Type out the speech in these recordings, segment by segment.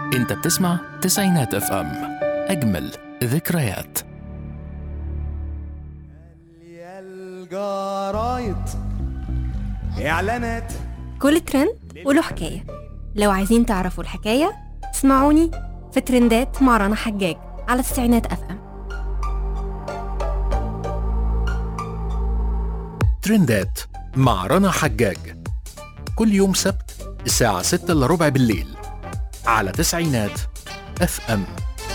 انت بتسمع تسعينات اف ام اجمل ذكريات يا الجرايد اعلانات كل ترند وله حكاية لو عايزين تعرفوا الحكاية اسمعوني في ترندات مع رنا حجاج على التسعينات اف ام ترندات مع رنا حجاج كل يوم سبت الساعة 6 إلا ربع بالليل على تسعينات اف ام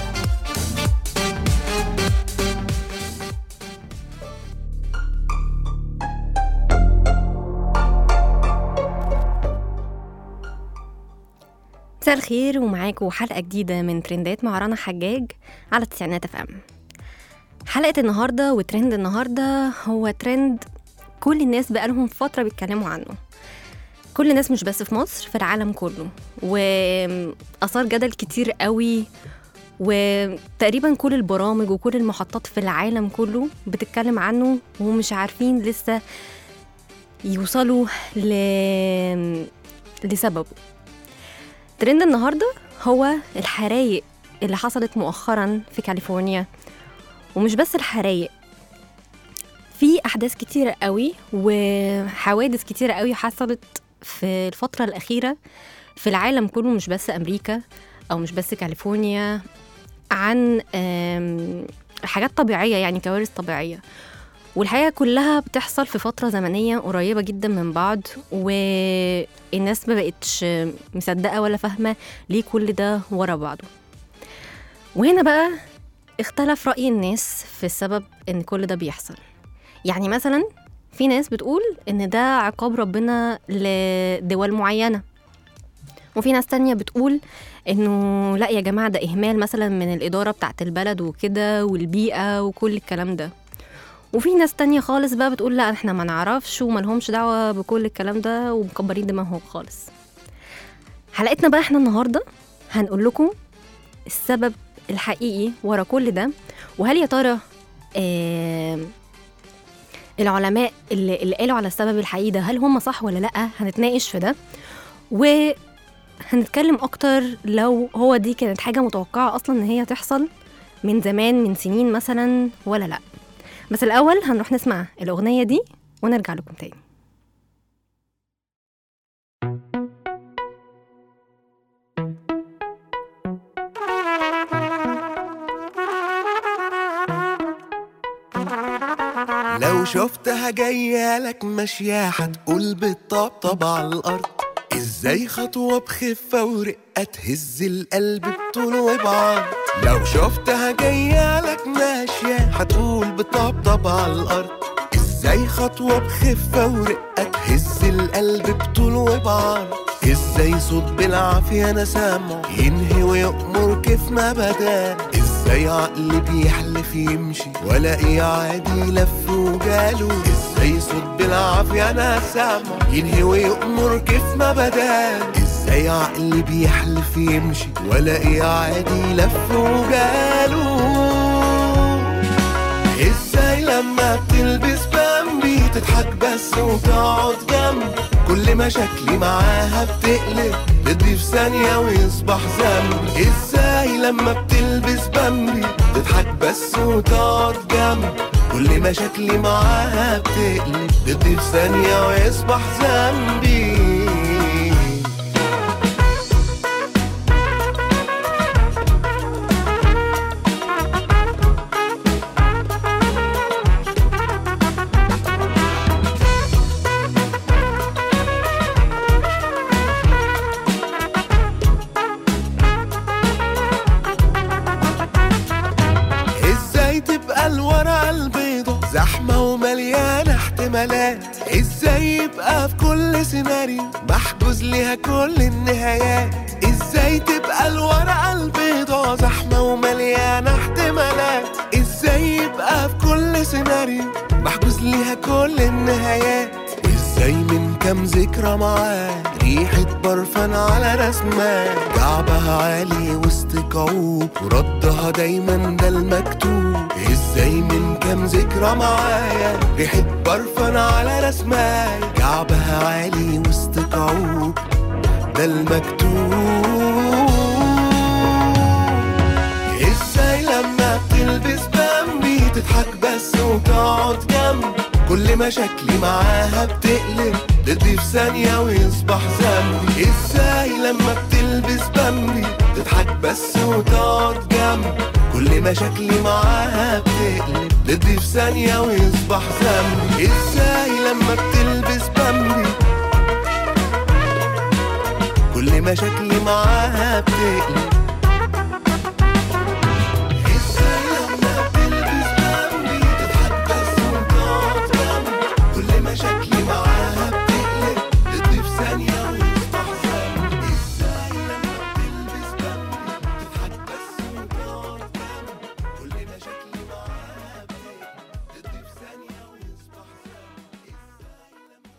مساء الخير ومعاكم حلقة جديدة من ترندات مع رنا حجاج على التسعينات اف ام حلقة النهاردة وترند النهاردة هو ترند كل الناس بقالهم فترة بيتكلموا عنه كل الناس مش بس في مصر في العالم كله وأثار جدل كتير قوي وتقريبا كل البرامج وكل المحطات في العالم كله بتتكلم عنه ومش عارفين لسه يوصلوا ل... لسببه ترند النهارده هو الحرايق اللي حصلت مؤخرا في كاليفورنيا ومش بس الحرايق في احداث كتيره قوي وحوادث كتيره قوي حصلت في الفتره الاخيره في العالم كله مش بس امريكا او مش بس كاليفورنيا عن آم، حاجات طبيعيه يعني كوارث طبيعيه والحقيقه كلها بتحصل في فتره زمنيه قريبه جدا من بعض والناس ما بقتش مصدقه ولا فاهمه ليه كل ده ورا بعضه وهنا بقى اختلف راي الناس في السبب ان كل ده بيحصل يعني مثلا في ناس بتقول ان ده عقاب ربنا لدول معينه وفي ناس تانية بتقول انه لا يا جماعه ده اهمال مثلا من الاداره بتاعت البلد وكده والبيئه وكل الكلام ده وفي ناس تانية خالص بقى بتقول لا احنا ما نعرفش وملهمش دعوة بكل الكلام ده ومكبرين دماغهم خالص حلقتنا بقى احنا النهاردة هنقول لكم السبب الحقيقي ورا كل ده وهل يا ترى آه العلماء اللي, اللي قالوا على السبب الحقيقي ده هل هم صح ولا لأ هنتناقش في ده وهنتكلم أكتر لو هو دي كانت حاجة متوقعة أصلا إن هي تحصل من زمان من سنين مثلا ولا لأ بس الأول هنروح نسمع الأغنية دي ونرجع لكم تاني لو شفتها جاية لك ماشية هتقول بالطبطب على الأرض ازاي خطوة بخفة ورقة تهز القلب بطول وبعرض لو شفتها جاية لك ماشية هتقول بالطبطب على الأرض ازاي خطوة بخفة ورقة تهز القلب بطول وبعرض ازاي صوت بالعافية انا سامعه ينهي ويأمر كيف ما بدا ازاي عقل بيحلف يمشي ولاقي عادي لف وجاله ازاي صوت بالعافية انا سامعه ينهي ويأمر كيف ما بدا ازاي عقل بيحلف يمشي ولاقي عادي لف وجاله ازاي لما بتلبس بامبي تضحك بس وتقعد جنبي كل مشاكلي معاها بتقلب تضيف ثانية ويصبح ذنبي ازاي لما بتلبس بامبي تضحك بس وتقعد جنبي كل مشاكلي معاها بتقلب تضيف ثانية ويصبح ذنبي ازاي تبقى الورقة البيضة زحمة ومليانة احتمالات ازاي يبقى في كل سيناريو محجوز ليها كل النهايات ازاي تبقى الورقة البيضة زحمة ومليانة احتمالات ازاي يبقى في كل سيناريو محجوز ليها كل النهايات ازاي من كام ذكرى معاه ريحة برفان على رسمة كعبها عالي وسط كعوب وردها دايما ده المكتوب ازاي من كام ذكرى معايا ريحة برفان على رسمة كعبها عالي وسط كعوب ده المكتوب وتقعد جنبي كل مشاكلي معاها بتقلب ضدي في ثانية ويصبح ذنبي ازاي لما بتلبس بمبي تضحك بس وتقعد جنبي كل مشاكلي معاها بتقلب ضدي في ثانية ويصبح ذنبي ازاي لما بتلبس بمبي كل مشاكلي معاها بتقلب ازاي لما بتلبس بمبي تضحك بس وتقعد جنبي كل مشاكلي معاها بتقلب ضدي في ثانية ويصبح ذنبي ازاي لما بتلبس بمبي تضحك بس وتقعد جنبي كل مشاكلي معاها بتقلب ضدي في ثانية ويصبح ذنبي ازاي لما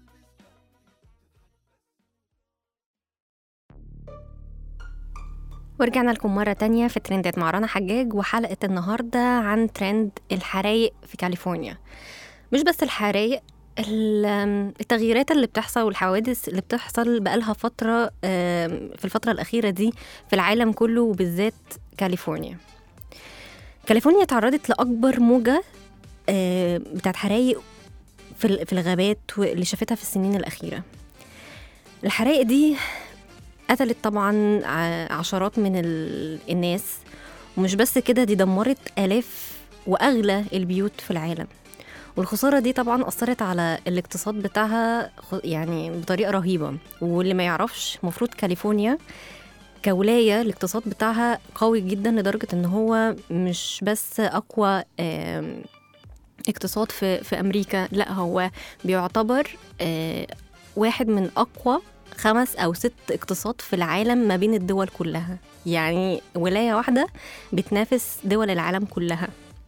ورجعنا لكم مرة تانية في ترندات مع رنا حجاج وحلقة النهاردة عن ترند الحرايق في كاليفورنيا مش بس الحرايق ال- التغييرات اللي بتحصل والحوادث اللي بتحصل بقالها فترة آم، في الفترة الأخيرة دي في العالم كله وبالذات كاليفورنيا كاليفورنيا تعرضت لأكبر موجة آه، بتاعت حرايق في ال- في الغابات واللي شافتها في السنين الأخيرة الحرايق دي قتلت طبعا ع- عشرات من ال- الناس ومش بس كده دي دمرت آلاف وأغلى البيوت في العالم والخسارة دي طبعا أثرت على الاقتصاد بتاعها خ- يعني بطريقة رهيبة واللي ما يعرفش المفروض كاليفورنيا كولاية الاقتصاد بتاعها قوي جدا لدرجة ان هو مش بس أقوى آم، اقتصاد في, في أمريكا لا هو بيعتبر آه، واحد من أقوى خمس أو ست اقتصاد في العالم ما بين الدول كلها يعني ولاية واحدة بتنافس دول العالم كلها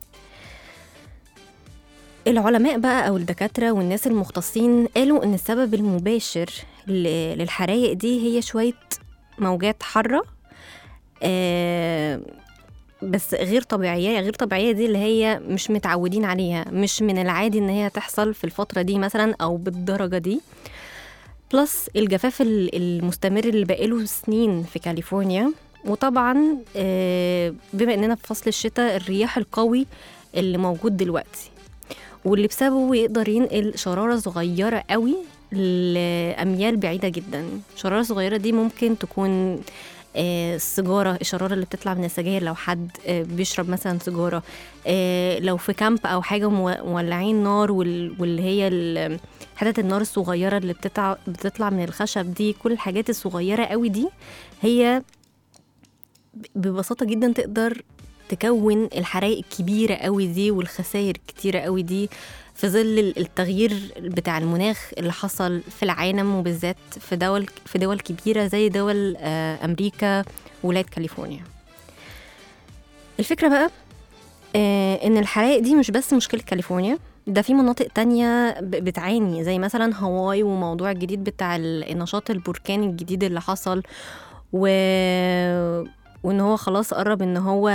العلماء بقى أو الدكاترة والناس المختصين قالوا إن السبب المباشر ل- للحرايق دي هي شوية موجات حارة آه، بس غير طبيعية غير طبيعية دي اللي هي مش متعودين عليها مش من العادي إن هي تحصل في الفترة دي مثلا أو بالدرجة دي بلس الجفاف ال- المستمر اللي بقاله سنين في كاليفورنيا وطبعا آه، بما اننا في فصل الشتاء الرياح القوي اللي موجود دلوقتي واللي بسببه يقدر ينقل شرارة صغيرة قوي لأميال بعيدة جدا شرارة صغيرة دي ممكن تكون آه، السيجارة الشرارة اللي بتطلع من السجاير لو حد آه، بيشرب مثلا سيجارة آه، لو في كامب أو حاجة مو- مولعين نار وال- واللي هي ال- حتت النار الصغيرة اللي بتطلع, بتطلع من الخشب دي كل الحاجات الصغيرة قوي دي هي ببساطة جدا تقدر تكون الحرائق الكبيرة قوي دي والخسائر الكتيرة قوي دي في ظل التغيير بتاع المناخ اللي حصل في العالم وبالذات في دول في دول كبيرة زي دول آه، أمريكا ولاية كاليفورنيا الفكرة بقى آه، إن الحرائق دي مش بس مشكلة كاليفورنيا ده في مناطق تانية ب- بتعاني زي مثلا هاواي وموضوع الجديد بتاع ال- النشاط البركاني الجديد اللي حصل و... وان هو خلاص قرب ان هو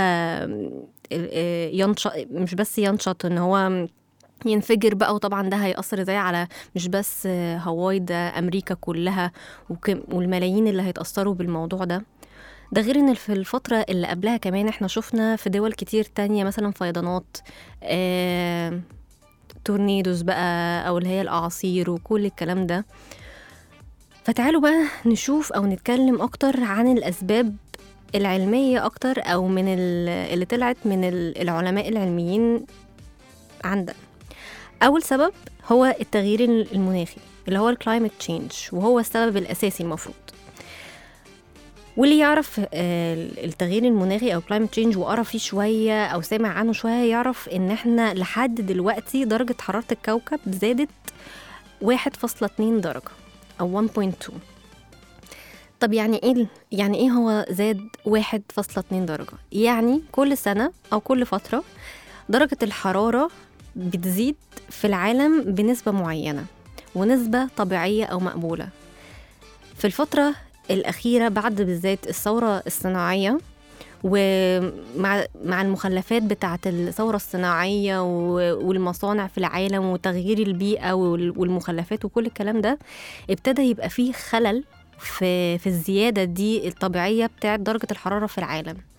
ينشط مش بس ينشط ان هو ينفجر بقى وطبعا ده هيأثر ازاي على مش بس هاواي ده امريكا كلها وكم- والملايين اللي هيتأثروا بالموضوع ده ده غير ان في الفترة اللي قبلها كمان احنا شفنا في دول كتير تانية مثلا فيضانات آه، تورنيدوز بقى او اللي هي الاعاصير وكل الكلام ده فتعالوا بقى نشوف او نتكلم اكتر عن الاسباب العلمية اكتر او من ال- اللي طلعت من ال- العلماء العلميين عندنا اول سبب هو التغيير المناخي اللي هو الكلايمت تشينج وهو السبب الاساسي المفروض واللي يعرف آه، التغيير المناخي او كلايمت تشينج وقرا فيه شويه او سامع عنه شويه يعرف ان احنا لحد دلوقتي درجه حراره الكوكب زادت 1.2 درجه او 1.2 طب يعني ايه يعني ايه هو زاد 1.2 درجه يعني كل سنه او كل فتره درجه الحراره بتزيد في العالم بنسبه معينه ونسبه طبيعيه او مقبوله في الفتره الأخيرة بعد بالذات الثورة الصناعية ومع مع المخلفات بتاعة الثورة الصناعية و- والمصانع في العالم وتغيير البيئة وال- والمخلفات وكل الكلام ده ابتدى يبقى فيه خلل في في الزيادة دي الطبيعية بتاعة درجة الحرارة في العالم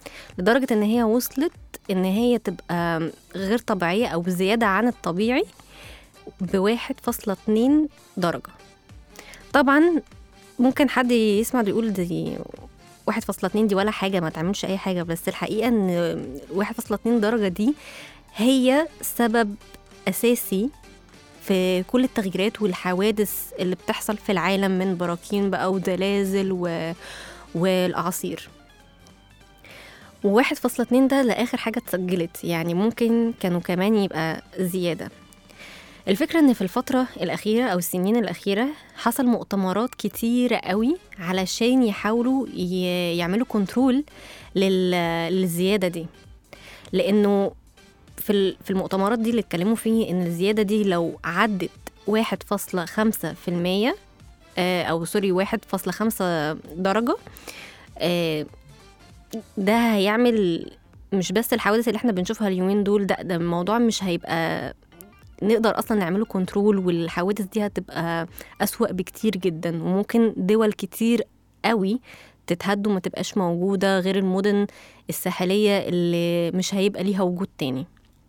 لدرجة إن هي وصلت إن هي تبقى غير طبيعية أو زيادة عن الطبيعي بواحد فاصلة اتنين درجة طبعا ممكن حد يسمع يقول دي واحد فاصلة اتنين دي ولا حاجة ما تعملش أي حاجة بس الحقيقة إن واحد فاصلة اتنين درجة دي هي سبب أساسي في كل التغييرات والحوادث اللي بتحصل في العالم من براكين بقى وزلازل و... والأعاصير وواحد فاصلة اتنين ده لآخر حاجة اتسجلت يعني ممكن كانوا كمان يبقى زيادة الفكرة إن في الفترة الأخيرة أو السنين الأخيرة حصل مؤتمرات كتيرة قوي علشان يحاولوا ي- يعملوا كنترول لل... للزيادة دي لأنه في ال- في المؤتمرات دي اللي اتكلموا فيه إن الزيادة دي لو عدت واحد فاصلة خمسة في المية آه، أو سوري واحد فاصلة خمسة درجة آه، ده هيعمل مش بس الحوادث اللي احنا بنشوفها اليومين دول ده ده الموضوع مش هيبقى نقدر اصلا نعمله كنترول والحوادث دي هتبقى اسوأ بكتير جدا وممكن دول كتير قوي تتهد وما تبقاش موجودة غير المدن الساحلية اللي مش هيبقى ليها وجود تاني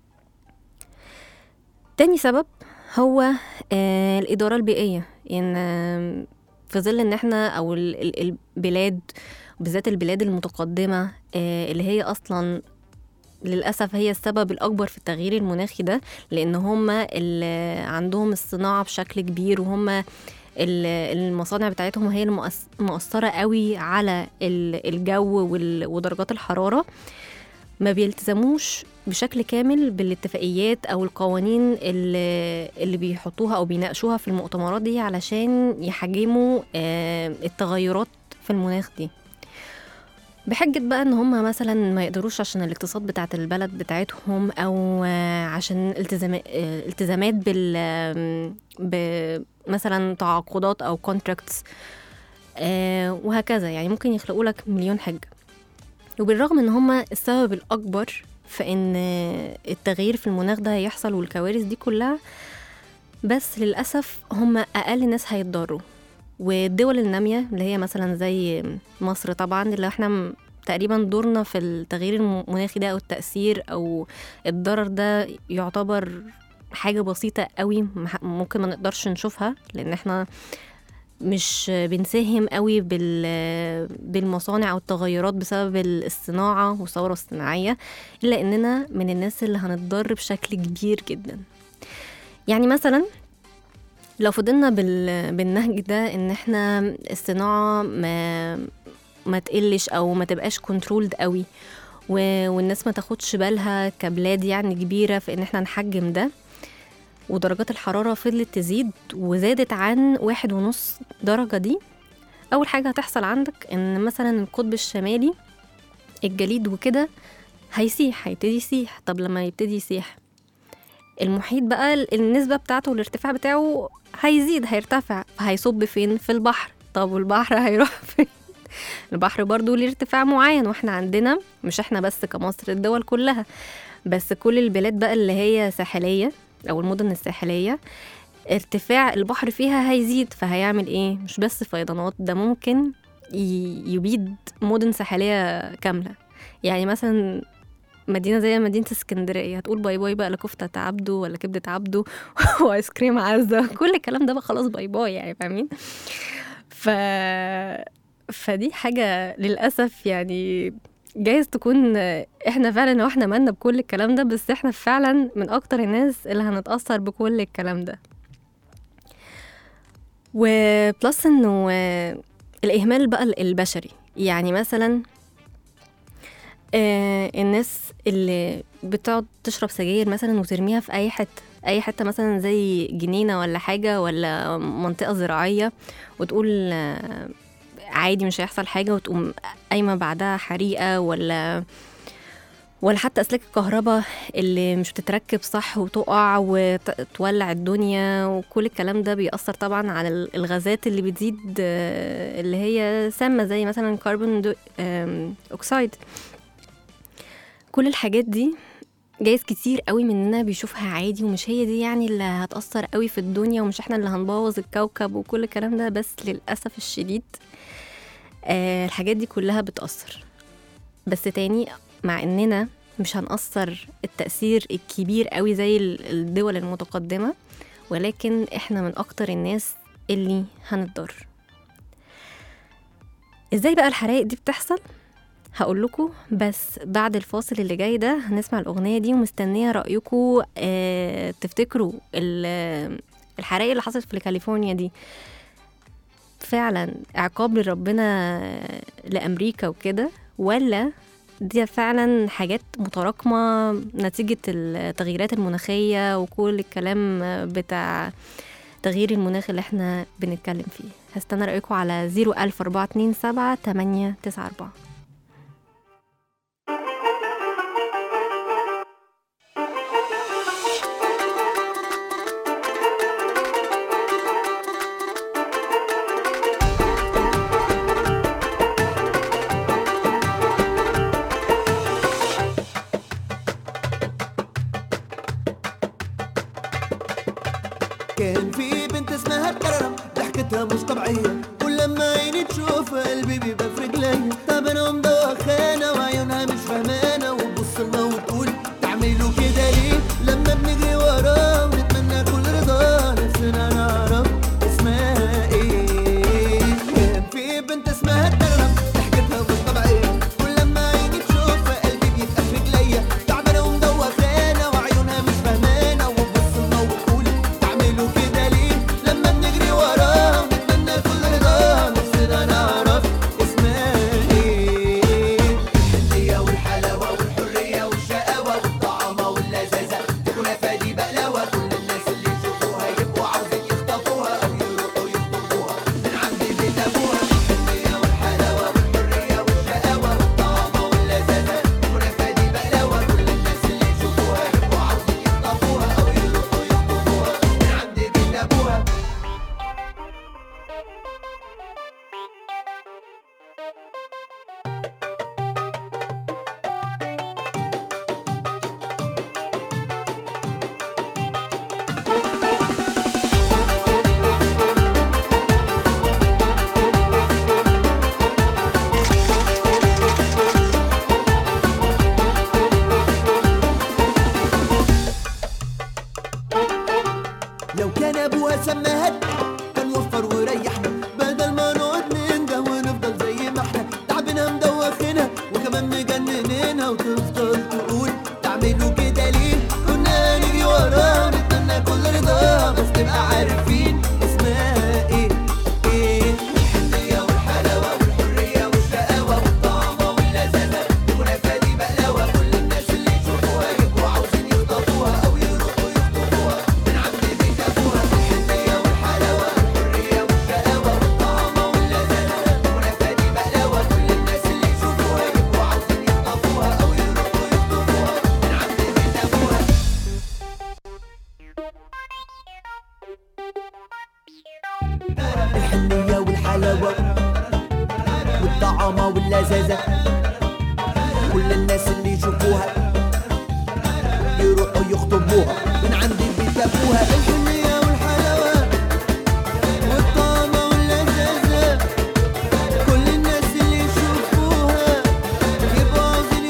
تاني سبب هو آه الإدارة البيئية إن آه، في ظل إن إحنا أو ال- ال- البلاد بالذات البلاد المتقدمة آه، اللي هي أصلا للأسف هي السبب الأكبر في التغيير المناخي ده لأن هم اللي عندهم الصناعة بشكل كبير وهم ال- المصانع بتاعتهم هي المؤثرة قوي على ال- الجو وال- ودرجات الحرارة ما بيلتزموش بشكل كامل بالاتفاقيات او القوانين اللي, اللي بيحطوها او بيناقشوها في المؤتمرات دي علشان يحجموا آه، التغيرات في المناخ دي بحجة بقى ان هم مثلا ما يقدروش عشان الاقتصاد بتاعت البلد بتاعتهم او آه، عشان التزام آه، التزامات بال آم، ب- مثلا تعاقدات او كونتراكتس وهكذا يعني ممكن يخلقوا لك مليون حجة وبالرغم ان هم السبب الاكبر في ان التغيير في المناخ ده هيحصل والكوارث دي كلها بس للاسف هم اقل ناس هيتضروا والدول الناميه اللي هي مثلا زي مصر طبعا اللي احنا م- تقريبا دورنا في التغيير المناخي ده او التاثير او الضرر ده يعتبر حاجه بسيطه قوي مح- ممكن ما نقدرش نشوفها لان احنا مش بنساهم قوي بال بالمصانع او التغيرات بسبب الصناعه والثوره الصناعيه الا اننا من الناس اللي هنتضر بشكل كبير جدا يعني مثلا لو فضلنا بال... بالنهج ده ان احنا الصناعه ما ما تقلش او ما تبقاش كنترولد قوي و... والناس ما تاخدش بالها كبلاد يعني كبيره في ان احنا نحجم ده ودرجات الحرارة فضلت تزيد وزادت عن واحد ونص درجة دي أول حاجة هتحصل عندك إن مثلا القطب الشمالي الجليد وكده هيسيح هيبتدي يسيح طب لما يبتدي يسيح المحيط بقى ال- النسبة بتاعته والارتفاع بتاعه هيزيد هيرتفع فهيصب فين في البحر طب والبحر هيروح فين البحر برضو ليه ارتفاع معين واحنا عندنا مش احنا بس كمصر الدول كلها بس كل البلاد بقى اللي هي ساحلية أو المدن الساحلية ارتفاع البحر فيها هيزيد فهيعمل ايه مش بس فيضانات ده ممكن ي- يبيد مدن ساحلية كاملة يعني مثلا مدينة زي مدينة اسكندرية هتقول باي باي بقى لا كفتة عبده ولا كبدة عبده وايس كريم عزة كل الكلام ده بقى خلاص باي باي يعني فاهمين ف فدي حاجة للأسف يعني جايز تكون احنا فعلا لو احنا مالنا بكل الكلام ده بس احنا فعلا من اكتر الناس اللي هنتأثر بكل الكلام ده وبلس انه آه، الاهمال بقى البشري يعني مثلا آه، الناس اللي بتقعد تشرب سجاير مثلا وترميها في اي حته اي حته مثلا زي جنينه ولا حاجه ولا منطقه زراعيه وتقول آه، عادي مش هيحصل حاجه وتقوم قايمه بعدها حريقه ولا ولا حتى اسلاك الكهرباء اللي مش بتتركب صح وتقع وتولع الدنيا وكل الكلام ده بيأثر طبعا على ال- الغازات اللي بتزيد آه، اللي هي سامة زي مثلا كربون دو- آم، أكسيد كل الحاجات دي جايز كتير قوي مننا بيشوفها عادي ومش هي دي يعني اللي هتأثر قوي في الدنيا ومش احنا اللي هنبوظ الكوكب وكل الكلام ده بس للأسف الشديد آه الحاجات دي كلها بتأثر بس تاني مع اننا مش هنأثر التأثير الكبير قوي زي ال- الدول المتقدمة ولكن احنا من اكتر الناس اللي هنتضر ازاي بقى الحرائق دي بتحصل هقول لكم بس بعد الفاصل اللي جاي ده هنسمع الأغنية دي ومستنية رأيكم آه تفتكروا ال- الحرائق اللي حصلت في كاليفورنيا دي فعلا عقاب لربنا لأمريكا وكده ولا دي فعلا حاجات متراكمة نتيجة التغييرات المناخية وكل الكلام بتاع تغيير المناخ اللي احنا بنتكلم فيه هستنى رأيكم على 01427 894 كان في بنت اسمها كرم ضحكتها مش طبيعية كل لما عيني تشوفها قلبي بيبقى في رجليا طب انا مدوخانة وعيونها مش فهمانة وتبص لنا وتقول تعملوا كده ليه لما بنجري وراه ونتمنى كل رضا نفسنا نعرف اسمها ايه كان في بنت اسمها كرم ضحكتها مش طبيعية كل لما عيني تشوفها قلبي بيبقى في رجليا تعبانة ومدوخانة وعيونها مش فهمانة وتبص لنا وتقول تعملوا كده ليه لما بنجري وراها ونتمنى كل رضا نفسنا نعرف اسمها ايه الحنية والحلاوة والحرية والشقاوة والطعامة واللذاذة الكنافة دي بقلاوة كل الناس اللي يشوفوها يبقوا عاوزين يخطفوها أو يروحوا يخطفوها من عند بيت أبوها الحنية والحلاوة والحرية والشقاوة والطعامة واللذاذة الكنافة دي بقلاوة كل الناس اللي يشوفوها يبقوا عاوزين يخطفوها أو يروحوا يخطفوها من عند بيت أبوها لو كان ابوها سماها كان وفر وريحنا بدل ما نقعد ننده ونفضل زي ما احنا تعبنا مدوخنا وكمان مجننينها وتفضل تقول تعملوا كده ليه كنا نيجي وراها ونتمنى كل رضا بس تبقى عارفين اسمها ايه ايه الحنية والحلاوة والحرية والشقاوة والطعامة واللذاذة الكنافة دي بقلاوة كل الناس اللي يشوفوها يبقوا عاوزين يخطفوها أو يروحوا يخطفوها من عند بيت أبوها الحنية والحلاوة والحرية والشقاوة والطعامة واللذاذة الكنافة دي بقلاوة كل الناس اللي يشوفوها يبقوا عاوزين يخطفوها أو يروحوا يخطفوها من عند بيت أبوها الحنية والحلاوة والطعامة واللذاذة كل الناس اللي يشوفوها يروحوا يخطبوها من عند بيت أبوها الحنية والحلاوة والطعامة واللذاذة كل الناس اللي يشوفوها يبقوا عاوزين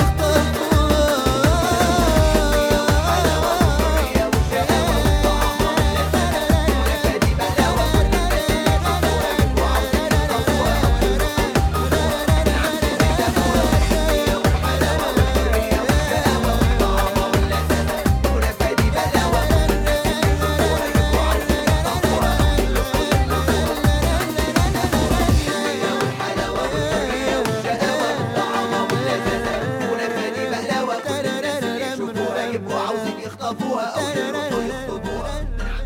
يبقوا عاوزين يخطفوها أو يروحوا يخطبوها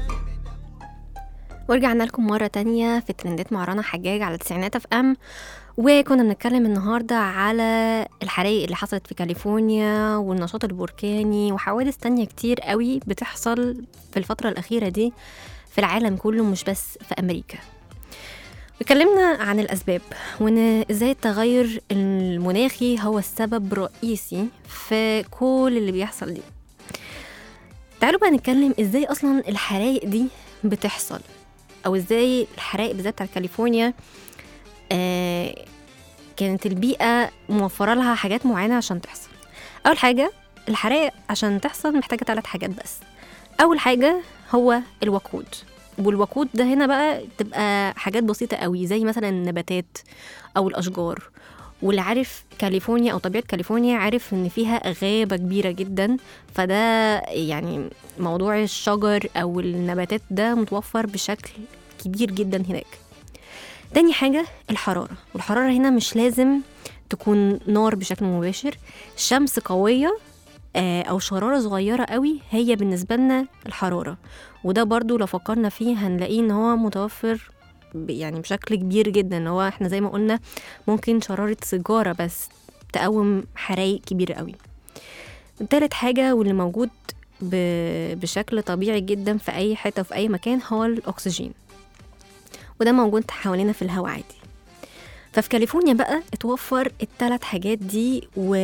ورجعنا لكم مرة تانية في ترندات مع رنا حجاج على تسعينات اف ام وكنا بنتكلم النهاردة على الحرائق اللي حصلت في كاليفورنيا والنشاط البركاني وحوادث تانية كتير قوي بتحصل في الفترة الأخيرة دي في العالم كله مش بس في أمريكا اتكلمنا عن الأسباب وإن إزاي التغير المناخي هو السبب الرئيسي في كل اللي بيحصل دي تعالوا بقى نتكلم إزاي أصلا الحرائق دي بتحصل أو إزاي الحرائق بالذات بتاعت كاليفورنيا آه كانت البيئة موفرة لها حاجات معينة عشان تحصل أول حاجة الحرائق عشان تحصل محتاجة ثلاث حاجات بس أول حاجة هو الوقود والوقود ده هنا بقى تبقى حاجات بسيطة قوي زي مثلا النباتات أو الأشجار واللي عارف كاليفورنيا أو طبيعة كاليفورنيا عارف إن فيها غابة كبيرة جدا فده يعني موضوع الشجر أو النباتات ده متوفر بشكل كبير جدا هناك تاني حاجة الحرارة والحرارة هنا مش لازم تكون نار بشكل مباشر شمس قوية آه، أو شرارة صغيرة قوي هي بالنسبة لنا الحرارة وده برضو لو فكرنا فيه هنلاقيه إن هو متوفر ب- يعني بشكل كبير جدا إن هو احنا زي ما قلنا ممكن شرارة سيجارة بس تقوم حرايق كبيرة قوي تالت حاجة واللي موجود ب- بشكل طبيعي جدا في أي حتة في أي مكان هو الأكسجين وده موجود حوالينا في الهواء عادي ففي كاليفورنيا بقى اتوفر الثلاث حاجات دي و...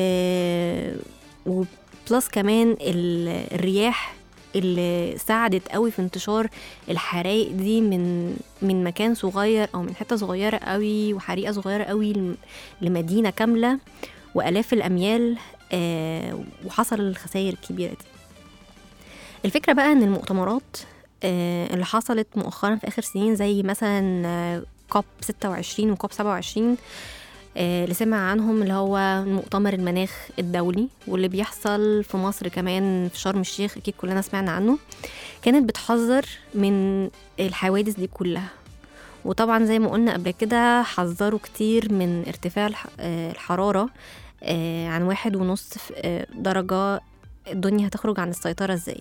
وبلس كمان ال... الرياح اللي ساعدت قوي في انتشار الحرائق دي من من مكان صغير او من حته صغيره قوي وحريقه صغيره قوي لم- لمدينه كامله والاف الاميال آه وحصل الخسائر الكبيره دي الفكره بقى ان المؤتمرات آه، اللي حصلت مؤخرا في اخر سنين زي مثلا آه، كوب 26 وكوب 27 آه، اللي سمع عنهم اللي هو مؤتمر المناخ الدولي واللي بيحصل في مصر كمان في شرم الشيخ اكيد كلنا سمعنا عنه كانت بتحذر من الحوادث دي كلها وطبعا زي ما قلنا قبل كده حذروا كتير من ارتفاع الح- آه، الحرارة آه، عن واحد ونص آه، درجة الدنيا هتخرج عن السيطرة ازاي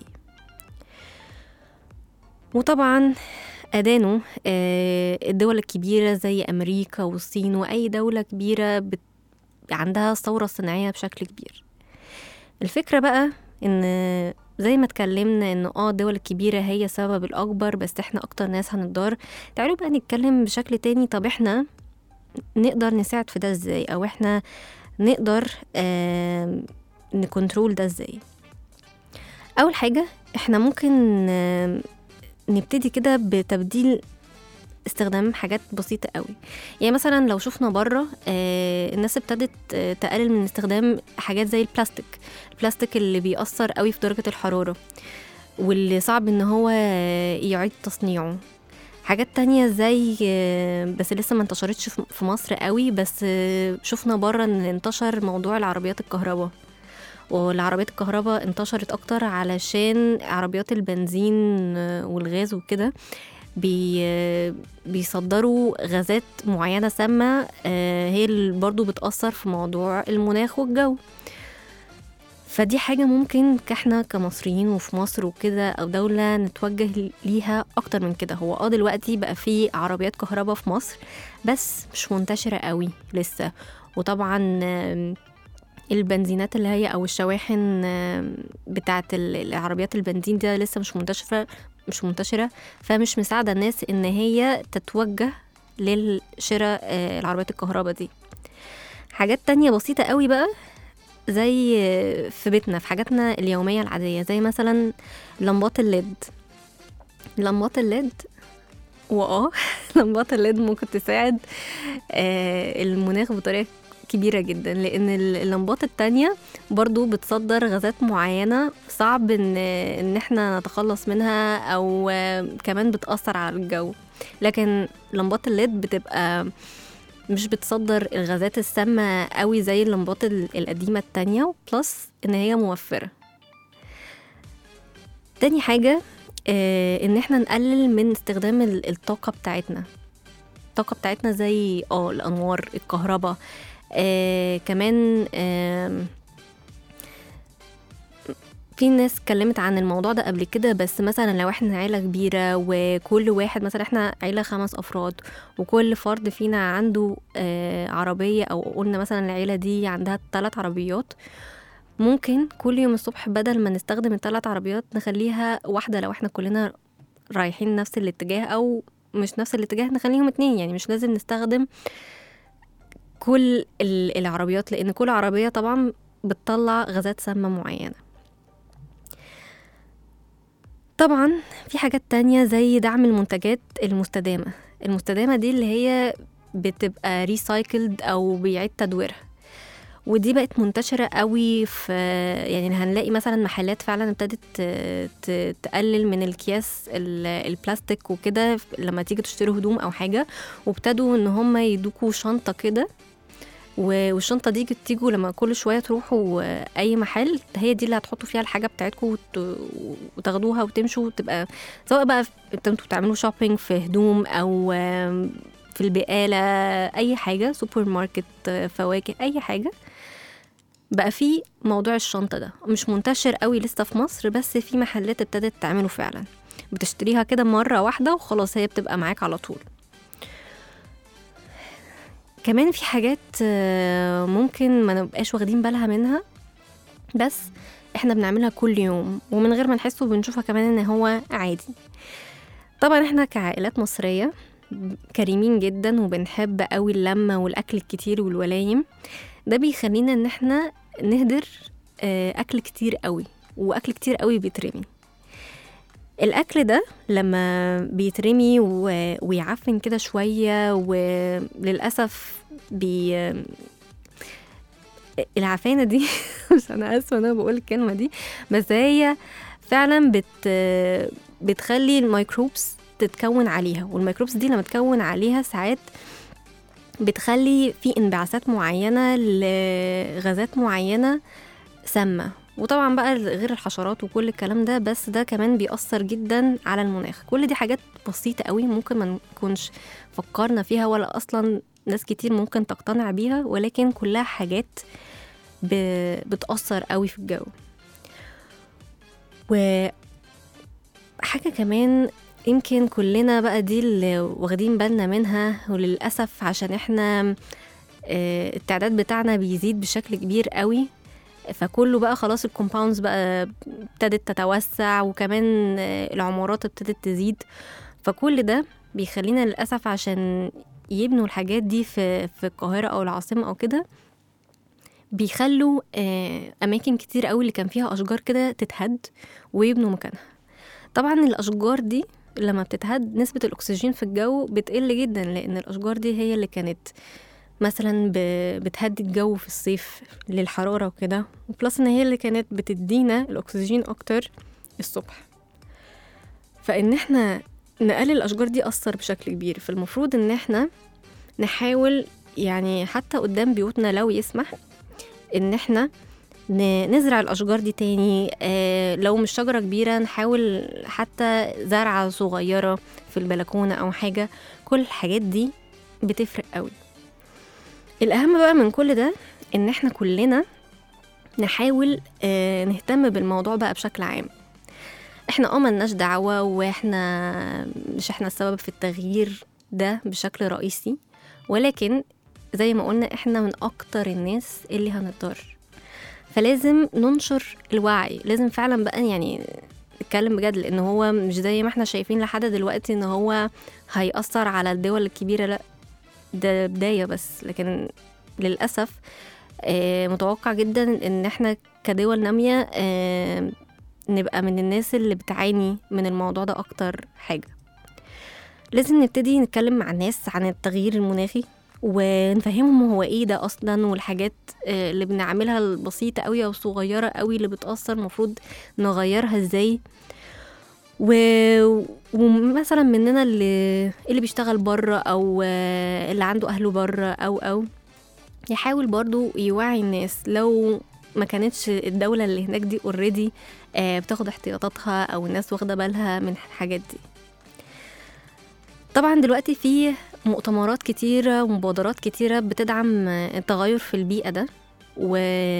وطبعا أدانوا آه، الدول الكبيرة زي أمريكا والصين وأي دولة كبيرة بت... عندها ثورة صناعية بشكل كبير الفكرة بقى إن زي ما اتكلمنا إن اه الدول الكبيرة هي السبب الأكبر بس احنا أكتر ناس هنتضار تعالوا بقى نتكلم بشكل تاني طب احنا نقدر نساعد في ده ازاي أو احنا نقدر آه نكنترول ده ازاي أول حاجة احنا ممكن آه نبتدي كده بتبديل استخدام حاجات بسيطة قوي يعني مثلا لو شفنا بره آه الناس ابتدت آه تقلل من استخدام حاجات زي البلاستيك البلاستيك اللي بيأثر قوي في درجة الحرارة واللي صعب ان هو آه، يعيد تصنيعه حاجات تانية زي آه، بس لسه ما انتشرتش في في مصر قوي بس آه، شفنا بره ان انتشر موضوع العربيات الكهرباء والعربيات الكهرباء انتشرت اكتر علشان عربيات البنزين آه، والغاز وكده بي آه، بيصدروا غازات معينة سامة آه، هي اللي برضو بتأثر في موضوع المناخ والجو فدي حاجة ممكن كاحنا كمصريين وفي مصر وكده أو دولة نتوجه ليها أكتر من كده هو اه دلوقتي بقى في عربيات كهرباء في مصر بس مش منتشرة قوي لسه وطبعا آم، البنزينات اللي هي او الشواحن آم، بتاعه ال- العربيات البنزين دي لسه مش منتشره مش منتشره فمش مساعده الناس ان هي تتوجه للشراء آه، العربيات الكهرباء دي حاجات تانية بسيطة قوي بقى زي آه، في بيتنا في حاجاتنا اليومية العادية زي مثلا لمبات الليد لمبات الليد واه لمبات الليد ممكن تساعد آه، المناخ بطريقة كبيرة جدا لأن اللمبات التانية برضو بتصدر غازات معينة صعب إن, إن احنا نتخلص منها أو آه، كمان بتأثر على الجو لكن لمبات الليد بتبقى مش بتصدر الغازات السامة قوي زي اللمبات ال- القديمة التانية بلس إن هي موفرة تاني حاجة آه، إن احنا نقلل من استخدام ال- الطاقة بتاعتنا الطاقة بتاعتنا زي اه الأنوار الكهرباء آه كمان آم، في ناس اتكلمت عن الموضوع ده قبل كده بس مثلا لو احنا عيلة كبيرة وكل واحد مثلا احنا عيلة خمس أفراد وكل فرد فينا عنده آه عربية أو قلنا مثلا العيلة دي عندها ثلاث عربيات ممكن كل يوم الصبح بدل ما نستخدم الثلاث عربيات نخليها واحدة لو احنا كلنا رايحين نفس الاتجاه أو مش نفس الاتجاه نخليهم اتنين يعني مش لازم نستخدم كل ال- العربيات لأن كل عربية طبعا بتطلع غازات سامة معينة طبعا في حاجات تانية زي دعم المنتجات المستدامة المستدامة دي اللي هي بتبقى ريسايكلد او بيعيد تدويرها ودي بقت منتشرة قوي في يعني هنلاقي مثلا محلات فعلا ابتدت ت- ت- تقلل من الأكياس ال- البلاستيك وكده لما تيجي تشتري هدوم أو حاجة وابتدوا إن هم يدوكوا شنطة كده و- والشنطة دي تيجوا لما كل شوية تروحوا أي محل هي دي اللي هتحطوا فيها الحاجة بتاعتكم وت- وتاخدوها وتمشوا وتبقى سواء بقى انتوا بتعملوا شوبينج في هدوم أو آم، في البقالة أي حاجة سوبر ماركت آه، فواكه أي حاجة بقى في موضوع الشنطة ده مش منتشر قوي لسه في مصر بس في محلات ابتدت تعمله فعلا بتشتريها كده مرة واحدة وخلاص هي بتبقى معاك على طول كمان في حاجات آه، ممكن ما نبقاش واخدين بالها منها بس احنا بنعملها كل يوم ومن غير ما نحسه بنشوفها كمان ان هو عادي طبعا احنا كعائلات مصرية كريمين جدا وبنحب قوي اللمة والأكل الكتير والولايم ده بيخلينا ان احنا نهدر آه، أكل كتير قوي وأكل كتير قوي بيترمي الأكل ده لما بيترمي و- ويعفن كده شوية وللأسف بي العفانة دي مش أنا آسفة أنا بقول الكلمة دي بس هي فعلا بت بتخلي الميكروبس تتكون عليها والميكروبس دي لما تكون عليها ساعات بتخلي في انبعاثات معينة لغازات معينة سامة وطبعا بقى غير الحشرات وكل الكلام ده بس ده كمان بيأثر جدا على المناخ كل دي حاجات بسيطة قوي ممكن ما نكونش فكرنا فيها ولا أصلا ناس كتير ممكن تقتنع بيها ولكن كلها حاجات ب- بتأثر قوي في الجو وحاجة كمان يمكن كلنا بقى دي اللي واخدين بالنا منها وللأسف عشان احنا آه، التعداد بتاعنا بيزيد بشكل كبير قوي فكله بقى خلاص الكومباوندز بقى ابتدت تتوسع وكمان آه، العمارات ابتدت تزيد فكل ده بيخلينا للأسف عشان يبنوا الحاجات دي في في القاهرة أو العاصمة أو كده بيخلوا آه، أماكن كتير قوي اللي كان فيها أشجار كده تتهد ويبنوا مكانها طبعا الأشجار دي لما بتتهد نسبة الأكسجين في الجو بتقل جدا لأن الأشجار دي هي اللي كانت مثلا ب- بتهدي الجو في الصيف للحرارة وكده وبلس إن هي اللي كانت بتدينا الأكسجين أكتر الصبح فإن احنا نقلل الأشجار دي أثر بشكل كبير فالمفروض إن احنا نحاول يعني حتى قدام بيوتنا لو يسمح إن احنا ن- نزرع الأشجار دي تاني آه لو مش شجرة كبيرة نحاول حتى زرعة صغيرة في البلكونة أو حاجة كل الحاجات دي بتفرق قوي الأهم بقى من كل ده إن احنا كلنا نحاول آه نهتم بالموضوع بقى بشكل عام احنا اه ملناش دعوة واحنا مش احنا السبب في التغيير ده بشكل رئيسي ولكن زي ما قلنا احنا من اكتر الناس اللي هنضطر فلازم ننشر الوعي لازم فعلا بقى يعني نتكلم بجد لان هو مش زي ما احنا شايفين لحد دلوقتي ان هو هيأثر على الدول الكبيرة لا ده بداية بس لكن للأسف آه، متوقع جدا ان احنا كدول نامية آه، نبقى من الناس اللي بتعاني من الموضوع ده اكتر حاجة لازم نبتدي نتكلم مع الناس عن التغيير المناخي ونفهمهم هو ايه ده اصلا والحاجات آه، اللي بنعملها البسيطة قوي او صغيرة قوي اللي بتأثر المفروض نغيرها ازاي و... ومثلا مننا اللي اللي بيشتغل بره او آه، اللي عنده اهله بره او او يحاول برضو يوعي الناس لو ما كانتش الدولة اللي هناك دي اوريدي بتاخد احتياطاتها او الناس واخدة بالها من الحاجات دي طبعا دلوقتي في مؤتمرات كتيرة ومبادرات كتيرة بتدعم التغير في البيئة ده و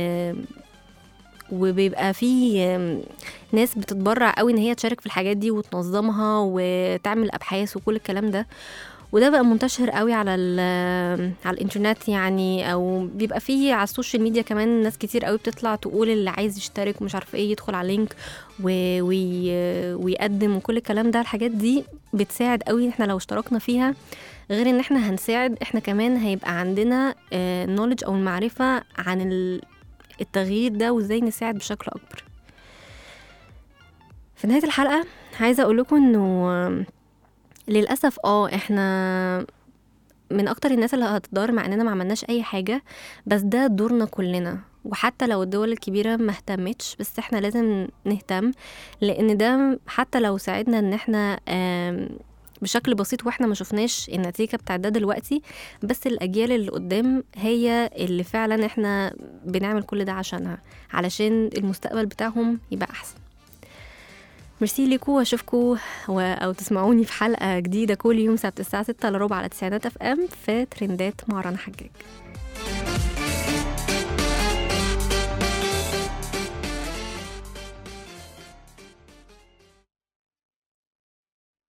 وبيبقى في ناس بتتبرع قوي ان هي تشارك في الحاجات دي وتنظمها وتعمل ابحاث وكل الكلام ده وده بقى منتشر قوي على ال- على الانترنت يعني او بيبقى فيه على السوشيال ميديا كمان ناس كتير قوي بتطلع تقول اللي عايز يشترك ومش عارفه ايه يدخل على لينك و- وي- ويقدم وكل الكلام ده الحاجات دي بتساعد قوي احنا لو اشتركنا فيها غير ان احنا هنساعد احنا كمان هيبقى عندنا نولج او المعرفه عن ال- التغيير ده وازاي نساعد بشكل اكبر في نهايه الحلقه عايزه اقول لكم انه للاسف اه احنا من اكتر الناس اللي هتضار مع اننا ما عملناش اي حاجه بس ده دورنا كلنا وحتى لو الدول الكبيرة ما اهتمتش بس احنا لازم نهتم لان ده حتى لو ساعدنا ان احنا آم، بشكل بسيط واحنا ما شفناش النتيجة بتاعت ده دلوقتي بس الأجيال اللي قدام هي اللي فعلا احنا بنعمل كل ده عشانها علشان المستقبل بتاعهم يبقى أحسن ميرسي ليكوا واشوفكوا و... او تسمعوني في حلقة جديدة كل يوم سبت الساعة 6 الا ربع على تسعينات اف ام في ترندات مع رنا حجاج